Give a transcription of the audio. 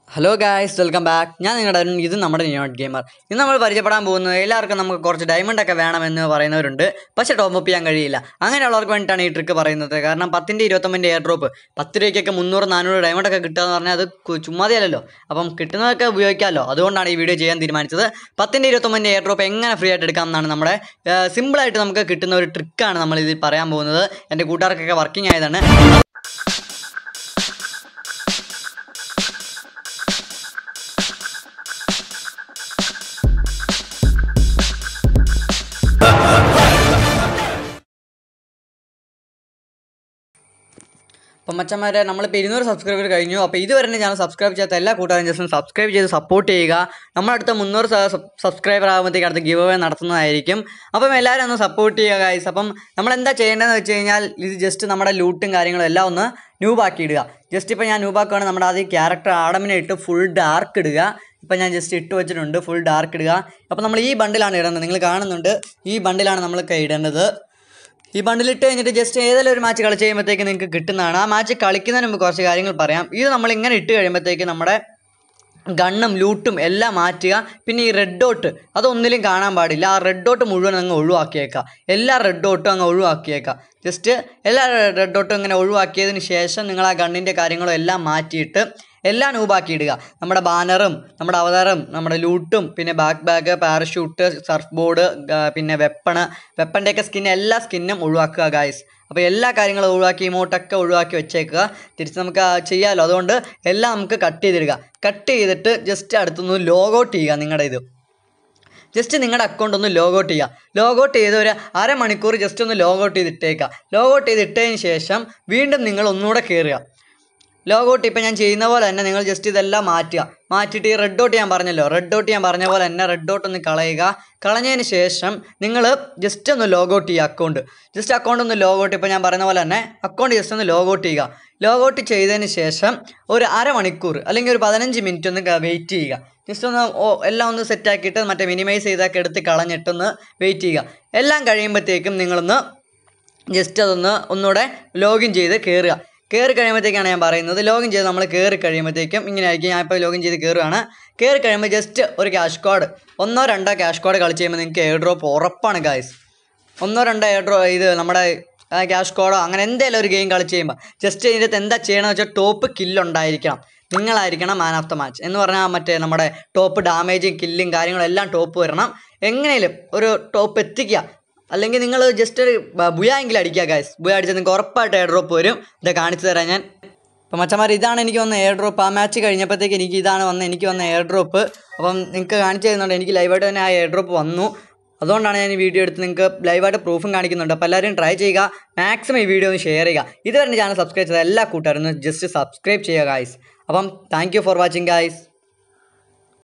hello guys welcome back ഞാൻ നിങ്ങളുടെ അരുൺ ഇത് നമ്മുടെ ന്യൂട്ട് ഗെയിമർ ഇന്ന് നമ്മൾ പരിചയപ്പെടാൻ പോകുന്നത് എല്ലാവർക്കും നമുക്ക് കുറച്ച് ഡയമണ്ട് ഒക്കെ വേണമെന്ന് പറയുന്നവരുണ്ട് പക്ഷേ ടോപ്പ് അപ്പ് ചെയ്യാൻ കഴിയില്ല അങ്ങനെയുള്ളവർക്ക് വേണ്ടിയിട്ടാണ് ഈ ട്രിക്ക് പറയുന്നത് കാരണം പത്തിൻ്റെ ഇരുപത്തൊമ്പതിൻ്റെ എയർ ഡ്രോപ്പ് പത്ത് രൂപയ്ക്കൊക്കെ മുന്നൂറ് നാനൂറ് ഡയമണ്ട് ഒക്കെ കിട്ടുക എന്ന് പറഞ്ഞാൽ അത് കു- ചുമ്മാതെയല്ലല്ലോ അപ്പം കിട്ടുന്നതൊക്കെ ഉപയോഗിക്കാമല്ലോ അതുകൊണ്ടാണ് ഈ വീഡിയോ ചെയ്യാൻ തീരുമാനിച്ചത് പത്തിൻ്റെ ഇരുപത്തൊമ്പതിൻ്റെ എയർ ഡ്രോപ്പ് എങ്ങനെ ഫ്രീ ആയിട്ട് എടുക്കാം എന്നാണ് നമ്മുടെ സിമ്പിളായിട്ട് നമുക്ക് കിട്ടുന്ന ഒരു ട്രിക്കാണ് നമ്മൾ ഇതിൽ പറയാൻ പോകുന്നത് എൻ്റെ കൂട്ടുകാർക്കൊക്കെ വർക്കിംഗ് ആയതാണ് അപ്പം മച്ചന്മാരെ നമ്മളിപ്പോൾ ഇരുന്നൂറ് സബ്സ്ക്രൈബർ കഴിഞ്ഞു അപ്പോൾ ഇതുവരെ എൻ്റെ ചാനൽ സബ്സ്ക്രൈബ് ചെയ്യാത്ത എല്ലാ കൂട്ടുകാരും ജസ്റ്റ് ഒന്ന് സബ്സ്ക്രൈബ് ചെയ്ത് സപ്പോർട്ട് ചെയ്യുക നമ്മളടുത്ത മുന്നൂറ് സബ്സ്ക്രൈബർ ആകുമ്പോഴത്തേക്ക് അടുത്ത ഗിവ് അവേ നടത്തുന്നതായിരിക്കും അപ്പം എല്ലാവരും ഒന്ന് സപ്പോർട്ട് ചെയ്യുക ഗൈസ് അപ്പം നമ്മൾ എന്താ ചെയ്യേണ്ടതെന്ന് വെച്ച് കഴിഞ്ഞാൽ ഇത് ജസ്റ്റ് നമ്മുടെ ലൂട്ടും കാര്യങ്ങളും എല്ലാം ഒന്ന് ന്യൂബാക്കി ഇടുക ജസ്റ്റ് ഇപ്പോൾ ഞാൻ ന്യൂബാക്കുകയാണ് നമ്മുടെ ആദ്യം ക്യാരക്ടർ ആഡമിനെ ഇട്ട് ഫുൾ ഡാർക്ക് ഇടുക ഇപ്പം ഞാൻ ജസ്റ്റ് ഇട്ട് വെച്ചിട്ടുണ്ട് ഫുൾ ഡാർക്ക് ഇടുക അപ്പോൾ നമ്മൾ ഈ ബണ്ടിലാണ് ഇടേണ്ടത് നിങ്ങൾ കാണുന്നുണ്ട് ഈ ബണ്ടിലാണ് നമ്മൾ ഇടേണ്ടത് ഈ ബണ്ടിലിട്ട് കഴിഞ്ഞിട്ട് ജസ്റ്റ് ഏതെങ്കിലും ഒരു മാച്ച് കളിച്ച് കഴിയുമ്പോഴത്തേക്ക് നിങ്ങൾക്ക് കിട്ടുന്നതാണ് ആ മാച്ച് കളിക്കുന്നതിന് മുമ്പ് കുറച്ച് കാര്യങ്ങൾ പറയാം ഇത് നമ്മൾ ഇങ്ങനെ ഇട്ട് കഴിയുമ്പോഴത്തേക്ക് നമ്മുടെ ഗണ്ണും ലൂട്ടും എല്ലാം മാറ്റുക പിന്നെ ഈ റെഡ് ഡോട്ട് അതൊന്നിലും കാണാൻ പാടില്ല ആ റെഡ് ഡോട്ട് മുഴുവൻ അങ്ങ് ഒഴിവാക്കിയേക്കാം എല്ലാ റെഡ് ഡോട്ടും അങ്ങ് ഒഴിവാക്കിയേക്കാം ജസ്റ്റ് എല്ലാ റെഡ് ഡോട്ടും ഇങ്ങനെ ഒഴിവാക്കിയതിന് ശേഷം നിങ്ങൾ ആ ഗണ്ണിൻ്റെ കാര്യങ്ങളും എല്ലാം മാറ്റിയിട്ട് എല്ലാം നൂബാക്കി ഇടുക നമ്മുടെ ബാനറും നമ്മുടെ അവതാരം നമ്മുടെ ലൂട്ടും പിന്നെ back bag parachute surfboard പിന്നെ വെപ്പണ് വെപ്പൻ്റെയൊക്കെ സ്കിൻ എല്ലാ സ്കിന്നും ഒഴിവാക്കുക ഗായ്സ് അപ്പോൾ എല്ലാ കാര്യങ്ങളും ഒഴിവാക്കി ഇമോട്ടൊക്കെ ഒഴിവാക്കി വെച്ചേക്കുക തിരിച്ച് നമുക്ക് ആ ചെയ്യാമല്ലോ അതുകൊണ്ട് എല്ലാം നമുക്ക് കട്ട് ചെയ്തിടുക കട്ട് ചെയ്തിട്ട് ജസ്റ്റ് അടുത്തൊന്ന് ലോഗൗട്ട് ചെയ്യുക നിങ്ങളുടെ ഇത് ജസ്റ്റ് നിങ്ങളുടെ അക്കൗണ്ട് ഒന്ന് ലോഗൗട്ട് ചെയ്യുക ലോഗൗട്ട് ചെയ്ത് ഒരു അരമണിക്കൂർ ജസ്റ്റ് ഒന്ന് ലോഗൗട്ട് ചെയ്തിട്ടേക്കുക ലോഗൗട്ട് ചെയ്തിട്ടതിന് ശേഷം വീണ്ടും നിങ്ങൾ ഒന്നുകൂടെ കയറുക ലോഗൗട്ട് ഇപ്പം ഞാൻ ചെയ്യുന്ന പോലെ തന്നെ നിങ്ങൾ ജസ്റ്റ് ഇതെല്ലാം മാറ്റുക മാറ്റിയിട്ട് ഈ റെഡ് ഡോട്ട് ഞാൻ പറഞ്ഞല്ലോ റെഡ് ഡോട്ട് ഞാൻ പറഞ്ഞ പോലെ തന്നെ റെഡ് ഡോട്ട് ഒന്ന് കളയുക കളഞ്ഞതിന് ശേഷം നിങ്ങൾ ജസ്റ്റ് ഒന്ന് ലോഗൗട്ട് ചെയ്യുക അക്കൗണ്ട് ജസ്റ്റ് അക്കൗണ്ട് ഒന്ന് ലോഗൗട്ട് ഇപ്പോൾ ഞാൻ പറയുന്ന പോലെ തന്നെ അക്കൗണ്ട് ജസ്റ്റ് ഒന്ന് ലോഗൗട്ട് ചെയ്യുക ലോഗൗട്ട് ചെയ്തതിന് ശേഷം ഒരു അരമണിക്കൂർ അല്ലെങ്കിൽ ഒരു പതിനഞ്ച് മിനിറ്റ് ഒന്ന് വെയിറ്റ് ചെയ്യുക ജസ്റ്റ് ഒന്ന് ഓ- എല്ലാം ഒന്ന് സെറ്റാക്കിയിട്ട് മറ്റേ മിനിമൈസ് ചെയ്തൊക്കെ എടുത്ത് കളഞ്ഞിട്ടൊന്ന് വെയിറ്റ് ചെയ്യുക എല്ലാം കഴിയുമ്പോഴത്തേക്കും നിങ്ങളൊന്ന് ജസ്റ്റ് അതൊന്ന് ഒന്നുകൂടെ ലോഗിൻ ചെയ്ത് കയറുക കയറി കഴിയുമ്പോഴത്തേക്കാണ് ഞാൻ പറയുന്നത് ലോഗിൻ ചെയ്ത് നമ്മൾ കയറി കഴിയുമ്പോഴത്തേക്കും ഇങ്ങനെ ആയിരിക്കും ഞാൻ ഇപ്പോൾ ലോഗിൻ ചെയ്ത് കയറുകയാണ് കയറി കഴിയുമ്പോൾ ജസ്റ്റ് ഒരു ക്യാഷ് കോഡ് ഒന്നോ രണ്ടോ ക്യാഷ് കോഡ് കളിച്ച് കഴിയുമ്പോൾ നിങ്ങൾക്ക് എയർ ഡ്രോപ്പ് ഉറപ്പാണ് ഗായ്സ് ഒന്നോ രണ്ടോ എയർ ഡ്രോ ഇത് നമ്മുടെ ക്യാഷ് കോഡോ അങ്ങനെ എന്തെങ്കിലും ഒരു ഗെയിം കളിച്ച് കഴിയുമ്പോൾ ജസ്റ്റ് ഇതിനകത്ത് എന്താ ചെയ്യണമെന്ന് വെച്ചാൽ ടോപ്പ് കില്ലുണ്ടായിരിക്കണം നിങ്ങളായിരിക്കണം മാൻ ഓഫ് ദ മാച്ച് എന്ന് പറഞ്ഞാൽ മറ്റേ നമ്മുടെ ടോപ്പ് ഡാമേജും കില്ലും കാര്യങ്ങളും എല്ലാം ടോപ്പ് വരണം എങ്ങനെയും ഒരു ടോപ്പ് എത്തിക്കുക അല്ലെങ്കിൽ നിങ്ങൾ ജസ്റ്റ് ഒരു ബ- ബുയ എങ്കിലും അടിക്കുക ഗായ്സ് ബുയ അടിച്ചാൽ നിങ്ങൾക്ക് ഉറപ്പായിട്ട് എയർ ഡ്രോപ്പ് വരും ഇത് കാണിച്ചു തരാം ഞാൻ അപ്പോൾ മച്ചന്മാർ ഇതാണ് എനിക്ക് വന്ന എയർ ഡ്രോപ്പ് ആ മാച്ച് കഴിഞ്ഞപ്പോഴത്തേക്ക് എനിക്ക് ഇതാണ് വന്ന എനിക്ക് വന്ന എയർ ഡ്രോപ്പ് അപ്പം നിങ്ങൾക്ക് കാണിച്ചു തരുന്നുണ്ട് എനിക്ക് ലൈവായിട്ട് തന്നെ ആ എയർ ഡ്രോപ്പ് വന്നു അതുകൊണ്ടാണ് ഞാൻ ഈ വീഡിയോ എടുത്ത് നിങ്ങൾക്ക് ലൈവായിട്ട് പ്രൂഫും കാണിക്കുന്നുണ്ട് അപ്പോൾ എല്ലാവരും ട്രൈ ചെയ്യുക മാക്സിമം ഈ വീഡിയോ ഒന്ന് ഷെയർ ചെയ്യുക ഇതുവരെ ചാനൽ സബ്സ്ക്രൈബ് ചെയ്ത എല്ലാ കൂട്ടുകാരും ജസ്റ്റ് സബ്സ്ക്രൈബ് ചെയ്യുക ഗായ്സ് അപ്പം thank you for watching guys